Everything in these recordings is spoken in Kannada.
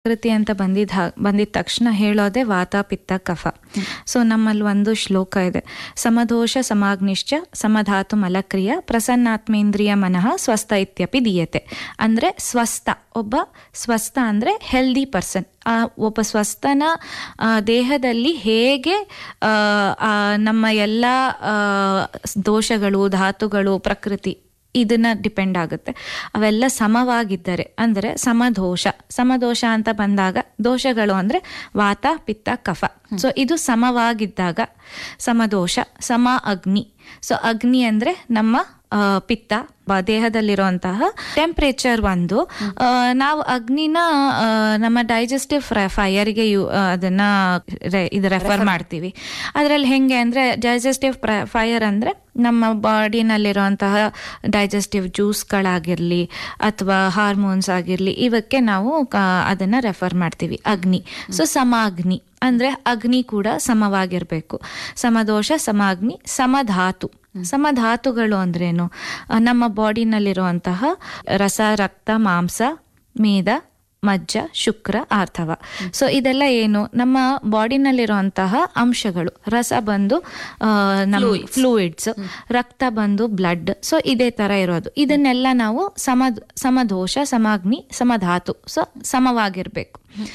ಪ್ರಕೃತಿ ಅಂತ ಬಂದಿದ್ದ ಬಂದಿದ ತಕ್ಷಣ ಹೇಳೋದೆ ವಾತ ಪಿತ್ತ ಕಫ ಸೊ ನಮ್ಮಲ್ಲಿ ಒಂದು ಶ್ಲೋಕ ಇದೆ ಸಮದೋಷ ಸಮಾಗ್ನಿಶ್ಚ ಸಮಧಾತು ಮಲಕ್ರಿಯ ಪ್ರಸನ್ನಾತ್ಮೇಂದ್ರಿಯ ಮನಃ ಸ್ವಸ್ಥ ಇತ್ಯಪಿ ದೀಯತೆ ಅಂದ್ರೆ ಸ್ವಸ್ಥ ಒಬ್ಬ ಸ್ವಸ್ಥ ಅಂದ್ರೆ ಹೆಲ್ದಿ ಪರ್ಸನ್ ಆ ಒಬ್ಬ ಸ್ವಸ್ಥನ ಆ, ದೇಹದಲ್ಲಿ ಹೇಗೆ ಆ, ಆ, ನಮ್ಮ ಎಲ್ಲ ಆ, ದೋಷಗಳು ಧಾತುಗಳು ಪ್ರಕೃತಿ ಇದನ್ನ ಡಿಪೆಂಡ್ ಆಗುತ್ತೆ ಅವೆಲ್ಲ ಸಮವಾಗಿದ್ದರೆ ಅಂದರೆ ಸಮದೋಷ ಸಮದೋಷ ಅಂತ ಬಂದಾಗ ದೋಷಗಳು ಅಂದ್ರೆ ವಾತ ಪಿತ್ತ ಕಫ ಸೊ ಇದು ಸಮವಾಗಿದ್ದಾಗ ಸಮದೋಷ ಸಮ ಅಗ್ನಿ ಸೊ ಅಗ್ನಿ ಅಂದ್ರೆ ನಮ್ಮ ಆ, ಪಿತ್ತ ಬ- ದೇಹದಲ್ಲಿರುವಂತಹ ಟೆಂಪ್ರೇಚರ್ ಒಂದು ಆ, ನಾವು ಅಗ್ನಿನ ಆ, ನಮ್ಮ ಡೈಜೆಸ್ಟಿವ್ ಫೈಯರ್ಗೆ ಯು ಆ, ಅದನ್ನ ರೆ- ಇದು ರೆಫರ್ ಮಾಡ್ತೀವಿ ಅದರಲ್ಲಿ ಹೆಂಗೆ ಅಂದ್ರೆ ಡೈಜೆಸ್ಟಿವ್ ಫೈಯರ್ ಅಂದ್ರೆ ನಮ್ಮ ಬಾಡಿನಲ್ಲಿರುವಂತಹ ಡೈಜೆಸ್ಟಿವ್ ಜ್ಯೂಸ್ಗಳಾಗಿರಲಿ ಅಥವಾ ಹಾರ್ಮೋನ್ಸ್ ಆಗಿರಲಿ ಇವಕ್ಕೆ ನಾವು ಕ- ಅದನ್ನ ರೆಫರ್ ಮಾಡ್ತೀವಿ ಅಗ್ನಿ ಸೊ ಸಮ ಅಗ್ನಿ ಅಂದ್ರೆ ಅಗ್ನಿ ಕೂಡ ಸಮವಾಗಿರ್ಬೇಕು ಸಮದೋಷ ಸಮಾಗ್ನಿ ಸಮಧಾತು ಸಮಧಾತುಗಳು ಅಂದ್ರೇನು ಆ, ನಮ್ಮ ಬಾಡಿನಲ್ಲಿರುವಂತಹ ರಸ ರಕ್ತ ಮಾಂಸ ಮೇದ ಮಜ್ಜ ಶುಕ್ರ ಆರ್ಥವ ಸೊ ಇದೆಲ್ಲ ಏನು ನಮ್ಮ ಬಾಡಿನಲ್ಲಿರುವಂತಹ ಅಂಶಗಳು ರಸ ಬಂದು ಆ, ನಮ್ಮ ಫ್ಲೂಯಿಡ್ಸ್ ರಕ್ತ ಬಂದು ಬ್ಲಡ್ ಸೊ ಇದೇ ತರ ಇರೋದು ಇದನ್ನೆಲ್ಲ ನಾವು ಸಮ ಸಮದೋಷ ಸಮಾಗ್ನಿ ಸಮಧಾತು ಸೊ ಸಮವಾಗಿರ್ಬೇಕು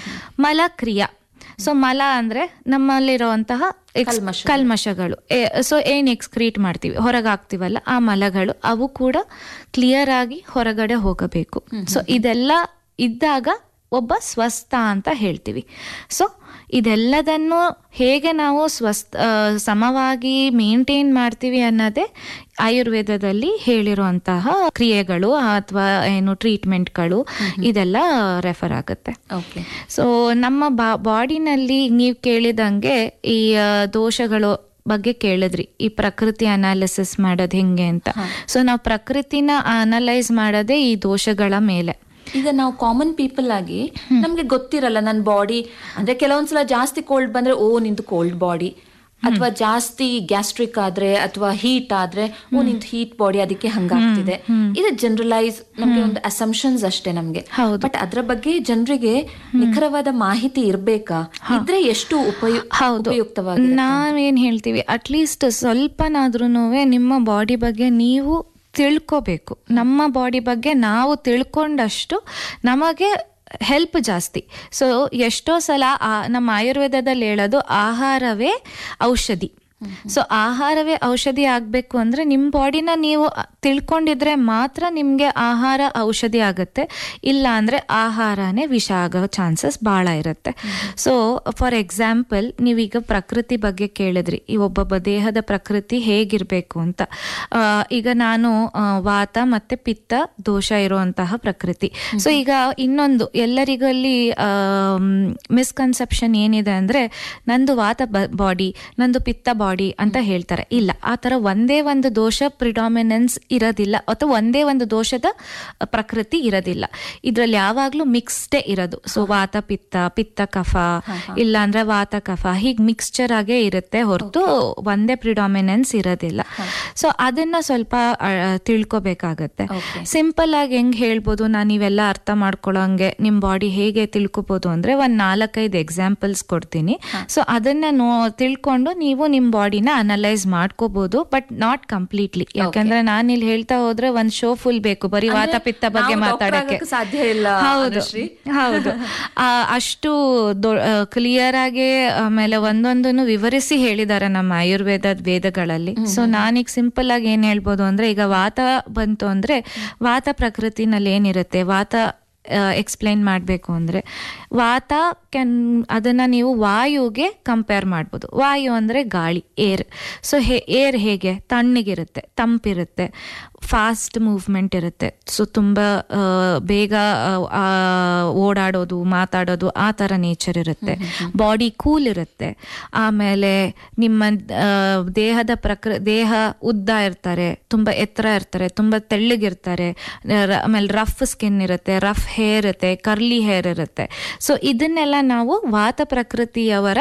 ಮಲಕ್ರಿಯಾ ಸೊ ಮಲ ಅಂದ್ರೆ ನಮ್ಮಲ್ಲಿರುವಂತಹ ಎಕ್ಸ್- ಕಲ್ಮಶಗಳು ಸೊ ಏನ್ ಎಕ್ಸ್ಕ್ರೀಟ್ ಮಾಡ್ತೀವಿ ಹೊರಗೆ ಹಾಕ್ತಿವಲ್ಲ ಆ ಮಲಗಳು ಅವು ಕೂಡ ಕ್ಲಿಯರ್ ಆಗಿ ಹೊರಗಡೆ ಹೋಗಬೇಕು ಸೊ ಇದೆಲ್ಲ ಇದ್ದಾಗ ಒಬ್ಬ ಸ್ವಸ್ಥ ಅಂತ ಹೇಳ್ತೀವಿ ಸೊ ಇದೆಲ್ಲದನ್ನು ಹೇಗೆ ನಾವು ಸ್ವಸ್ಥ ಆ, ಸಮವಾಗಿ ಮೇಂಟೈನ್ ಮಾಡ್ತೀವಿ ಅನ್ನೋದೇ ಆಯುರ್ವೇದದಲ್ಲಿ ಹೇಳಿರುವಂತಹ ಕ್ರಿಯೆಗಳು ಅಥವಾ ಏನು ಟ್ರೀಟ್ಮೆಂಟ್ಗಳು ಇದೆಲ್ಲ ರೆಫರ್ ಆಗುತ್ತೆ ಓಕೆ ಸೊ ನಮ್ಮ ಬಾ ಬಾಡಿನಲ್ಲಿ ನೀವು ಕೇಳಿದಂಗೆ ಈ ಆ, ದೋಷಗಳು ಬಗ್ಗೆ ಕೇಳಿದ್ರಿ ಈ ಪ್ರಕೃತಿ ಅನಾಲಿಸಿಸ್ ಮಾಡೋದು ಹೆಂಗೆ ಅಂತ ಸೊ ನಾವು ಪ್ರಕೃತಿನ ಅನಲೈಸ್ ಮಾಡೋದೇ ಈ ದೋಷಗಳ ಮೇಲೆ ಈಗ ನಾವು ಕಾಮನ್ ಪೀಪಲ್ ಆಗಿ ನಮ್ಗೆ ಗೊತ್ತಿರಲ್ಲ ನನ್ನ ಬಾಡಿ ಅಂದ್ರೆ ಕೆಲವೊಂದ್ಸಲ ಜಾಸ್ತಿ ಕೋಲ್ಡ್ ಬಂದ್ರೆ ಓ ನಿಂದು ಕೋಲ್ಡ್ ಬಾಡಿ ಅಥವಾ ಜಾಸ್ತಿ ಗ್ಯಾಸ್ಟ್ರಿಕ್ ಆದ್ರೆ ಅಥವಾ ಹೀಟ್ ಆದ್ರೆ ಓ ನಿಂದು ಹೀಟ್ ಬಾಡಿ ಅದಕ್ಕೆ ಹಂಗಾಗ್ತಿದೆ ಇದು ಜನರಲೈಸ್ ನಮ್ಗೆ ಒಂದು ಅಸಂಪ್ಷನ್ಸ್ ಅಷ್ಟೇ ನಮ್ಗೆ ಹೌದು. ಬಟ್ ಅದ್ರ ಬಗ್ಗೆ ಜನರಿಗೆ ನಿಖರವಾದ ಮಾಹಿತಿ ಇರ್ಬೇಕಾ ಇದ್ರೆ ಎಷ್ಟು ಉಪಯು ಹೌದು ಉಪಯುಕ್ತವಾಗಿ ನಾವೇನ್ ಹೇಳ್ತೀವಿ ಅಟ್ಲೀಸ್ಟ್ ಸ್ವಲ್ಪನಾದ್ರೂ ನಿಮ್ಮ ಬಾಡಿ ಬಗ್ಗೆ ನೀವು ತಿಳ್ಕೋಬೇಕು ನಮ್ಮ ಬಾಡಿ ಬಗ್ಗೆ ನಾವು ತಿಳ್ಕೊಂಡಷ್ಟು ನಮಗೆ ಹೆಲ್ಪ್ ಜಾಸ್ತಿ ಸೊ ಎಷ್ಟೋ ಸಲ ಆ- ನಮ್ಮ ಆಯುರ್ವೇದದಲ್ಲಿ ಹೇಳೋದು ಆಹಾರವೇ ಔಷಧಿ ಸೊ ಆಹಾರವೇ ಔಷಧಿ ಆಗಬೇಕು ಅಂದ್ರೆ ನಿಮ್ಮ ಬಾಡಿನ ನೀವು ತಿಳ್ಕೊಂಡಿದ್ರೆ ಮಾತ್ರ ನಿಮಗೆ ಆಹಾರ ಔಷಧಿ ಆಗುತ್ತೆ ಇಲ್ಲ ಅಂದ್ರೆ ಆಹಾರನೇ ವಿಷ ಆಗೋ ಚಾನ್ಸಸ್ ಭಾಳ ಇರುತ್ತೆ ಸೊ ಫಾರ್ ಎಕ್ಸಾಂಪಲ್ ನೀವೀಗ ಪ್ರಕೃತಿ ಬಗ್ಗೆ ಕೇಳಿದ್ರಿ ಈ ಒಬ್ಬೊಬ್ಬ ದೇಹದ ಪ್ರಕೃತಿ ಹೇಗಿರ್ಬೇಕು ಅಂತ ಆ, ಈಗ ನಾನು ಆ, ವಾತ ಮತ್ತೆ ಪಿತ್ತ ದೋಷ ಇರುವಂತಹ ಪ್ರಕೃತಿ ಸೊ ಈಗ ಇನ್ನೊಂದು ಎಲ್ಲರಿಗಲ್ಲಿ ಮಿಸ್ಕನ್ಸೆಪ್ಷನ್ ಏನಿದೆ ಅಂದ್ರೆ ನಂದು ವಾತ ಬಾಡಿ ನಂದು ಪಿತ್ತ ಬಾಡಿ ಅಂತ ಹೇಳ್ತಾರೆ ಇಲ್ಲ ಆ ತರ ಒಂದೇ ಒಂದು ದೋಷ ಪ್ರಿಡಾಮಿನೆನ್ಸ್ ಇರೋದಿಲ್ಲ ಅಥವಾ ಒಂದೇ ಒಂದು ದೋಷದ ಪ್ರಕೃತಿ ಇರೋದಿಲ್ಲ ಇದ್ರಲ್ಲಿ ಯಾವಾಗ್ಲೂ ಮಿಕ್ಸ್ಡೇ ಇರೋದು ಸೊ ವಾತ ಪಿತ್ತ ಪಿತ್ತ ಕಫ ಇಲ್ಲ ಅಂದ್ರೆ ವಾತ ಕಫ ಹೀಗ್ ಮಿಕ್ಸ್ಚರ್ ಆಗೇ ಇರುತ್ತೆ ಹೊರತು ಒಂದೇ ಪ್ರಿಡಾಮಿನೆನ್ಸ್ ಇರೋದಿಲ್ಲ ಸೊ ಅದನ್ನ ಸ್ವಲ್ಪ ಆ, ತಿಳ್ಕೊಬೇಕಾಗತ್ತೆ Okay. ಸಿಂಪಲ್ ಆಗಿ ಹೆಂಗ್ ಹೇಳ್ಬೋದು ನಾನು ಇವೆಲ್ಲ ಅರ್ಥ ಮಾಡ್ಕೊಳ್ಳೋಂಗೆ ನಿಮ್ ಬಾಡಿ ಹೇಗೆ ತಿಳ್ಕೊಬೋದು ಅಂದ್ರೆ ಒಂದ್ ನಾಲ್ಕೈದು ಎಕ್ಸಾಂಪಲ್ಸ್ ಕೊಡ್ತೀನಿ ಸೊ ಅದನ್ನ ನೋ ತಿಳ್ಕೊಂಡು ನೀವು ನಿಮ್ ಬಾಡಿನ ಅನಲೈಸ್ ಮಾಡ್ಕೋಬಹುದು ಬಟ್ ನಾಟ್ ಕಂಪ್ಲೀಟ್ಲಿ ಯಾಕಂದ್ರೆ ನಾನು ಇಲ್ಲಿ ಹೇಳ್ತಾ ಹೋದ್ರೆ ಒಂದ್ ಶೋ ಫುಲ್ ಬೇಕು ಬರೀ ವಾತ ಪಿತ್ತ ಬಗ್ಗೆ ನಾವು doctor ಮಾತಾಡಕ್ಕೆ ಆಗಕ್ಕೆ ಸಾಧ್ಯ ಇಲ್ಲ, ಹೌದು ಅನುಶ್ರೀ. ಹೌದು ಆ, ಅಷ್ಟು ಕ್ಲಿಯರ್ ಆಗಿ ಆಮೇಲೆ ಒಂದೊಂದನ್ನು ವಿವರಿಸಿ ಹೇಳಿದ್ದಾರೆ ನಮ್ಮ ಆಯುರ್ವೇದದ ವೇದಗಳಲ್ಲಿ ಸೊ ನಾನೀಗ ಸಿಂಪಲ್ ಆಗಿ ಏನ್ ಹೇಳ್ಬೋದು ಅಂದ್ರೆ ಈಗ ವಾತ ಬಂತು ಅಂದ್ರೆ ವಾತ ಪ್ರಕೃತಿನಲ್ಲಿ ಏನಿರುತ್ತೆ ವಾತ ಎಕ್ಸ್ಪ್ಲೈನ್ ಮಾಡಬೇಕು ಅಂದ್ರೆ ವಾತ ಕ್ಯಾನ್ ಅದನ್ನ ನೀವು ವಾಯುಗೆ ಕಂಪೇರ್ ಮಾಡ್ಬೋದು ವಾಯು ಅಂದ್ರೆ ಗಾಳಿ ಏರ್ ಸೊ ಏರ್ ಹೇಗೆ ತಣ್ಣಗಿರುತ್ತೆ ತಂಪಿರುತ್ತೆ ಫಾಸ್ಟ್ ಮೂವ್ಮೆಂಟ್ ಇರುತ್ತೆ ಸೊ ತುಂಬ ಆ, ಬೇಗ ಆ, ಆ, ಓಡಾಡೋದು ಮಾತಾಡೋದು ಆ ಥರ ನೇಚರ್ ಇರುತ್ತೆ ಬಾಡಿ ಕೂಲ್ ಇರುತ್ತೆ ಆಮೇಲೆ ನಿಮ್ಮ ಆ, ದೇಹದ ಪ್ರಕೃ ದೇಹ ಉದ್ದ ಇರ್ತಾರೆ ತುಂಬ ಎತ್ತರ ಇರ್ತಾರೆ ತುಂಬ ತೆಳ್ಳಗಿರ್ತಾರೆ ರ- ಆಮೇಲೆ ರಫ್ ಸ್ಕಿನ್ ಇರುತ್ತೆ ರಫ್ ಹೇರ್ ಇರುತ್ತೆ ಕರ್ಲಿ ಹೇರ್ ಇರುತ್ತೆ ಸೊ ಇದನ್ನೆಲ್ಲ ನಾವು ವಾತ ಪ್ರಕೃತಿಯವರ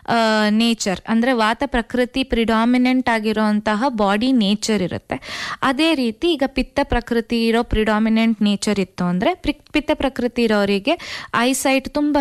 ನೇಚರ್ ಅಂದ್ರೆ ವಾತ ಪ್ರಕೃತಿ ಪ್ರಿಡಾಮಿನೆಂಟ್ ಆಗಿರೋಂತಹ ಬಾಡಿ ನೇಚರ್ ಇರುತ್ತೆ ಅದೇ ರೀತಿ ಈಗ ಪಿತ್ತ ಪ್ರಕೃತಿ ಇರೋ ಪ್ರಿಡಾಮಿನೆಂಟ್ ನೇಚರ್ ಇತ್ತು ಅಂದ್ರೆ ಪ್ರಿ- ಪಿತ್ತ ಪ್ರಕೃತಿ ಇರೋರಿಗೆ ಐಸೈಟ್ ತುಂಬಾ